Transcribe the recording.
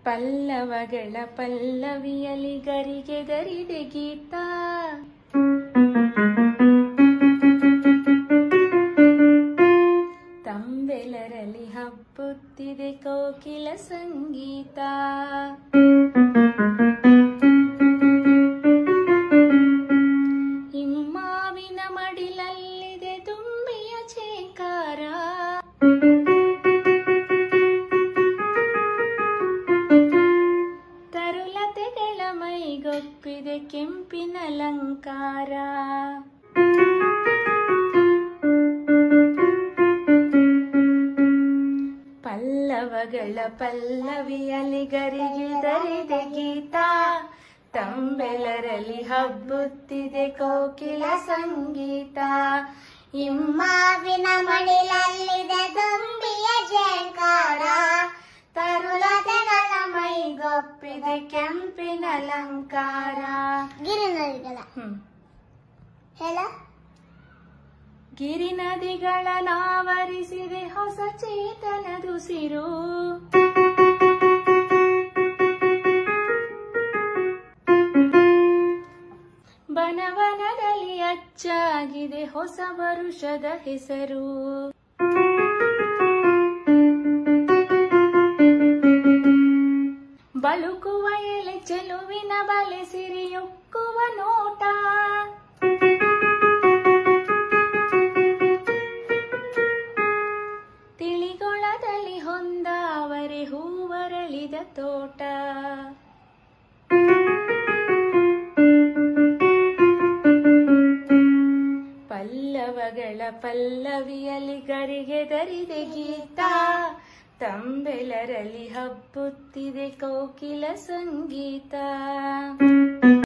ಪಲ್ಲವಗಳ ಪಲ್ಲವಿಯಲಿ ಗರಿಗೆ ಗರಿದೆ ಗೀತ ತಂಬೆಲರಲಿ ಹಬ್ಬುತ್ತಿದೆ ಕೋಕಿಲ ಸಂಗೀತ ಹಿಮ್ಮಾವಿನ ಮಡಿಲಲ್ಲಿದೆ ತುಂಬಿಯ ಚೇಕಾರ ತರುಲತೆಗಳ ಮೈಗೊಪ್ಪಿದೆ ಕೆಂಪಿನ ಅಲಂಕಾರ ಪಲ್ಲವಗಳ ಪಲ್ಲವಿಯಲಿ ಗರಿಗೆ ದರಿದೆ ಗೀತ ತಂಬೆಲರಲ್ಲಿ ಹಬ್ಬುತ್ತಿದೆ ಕೋಕಿಲ ಸಂಗೀತ ಮಾವಿನ ಮಡಿಲಲ್ಲಿದೆ ತುಂಬಿಯ ಜಯಕಾರ ತರುಲತೆಗಳ ಮೈಗೊಪ್ಪಿದೆ ಕೆಂಪಿನ ಅಲಂಕಾರ ಗಿರಿನದಿಗಳ ಹ್ಮ್ ಹೇಳ ಗಿರಿ ನದಿಗಳ ನಾವರಿಸಿದೆ ಹೊಸ ಚೇತನದುಸಿರು ಬನವನದಲ್ಲಿ ಅಚ್ಚಾಗಿದೆ ಹೊಸ ವರುಷದ ಹೆಸರು ಬಳುಕುವ ಎಲೆ ಚೆಲುವಿನ ಬಲೆ ಸಿರಿಯುಕ್ಕುವ ನೋಟ ತಿಳಿಗೊಳದಲ್ಲಿ ಹೊಂದಾವರೆ ಹೂವರಳಿದ ತೋಟ ಪಲ್ಲವಗಳ ಪಲ್ಲವಿಯಲ್ಲಿ ಗರಿಗೆ ದರಿದೆ ಗೀತ ತಂಬೆಲರಲ್ಲಿ ಹಬ್ಬುತ್ತಿದೆ ಕೋಕಿಲ ಸಂಗೀತ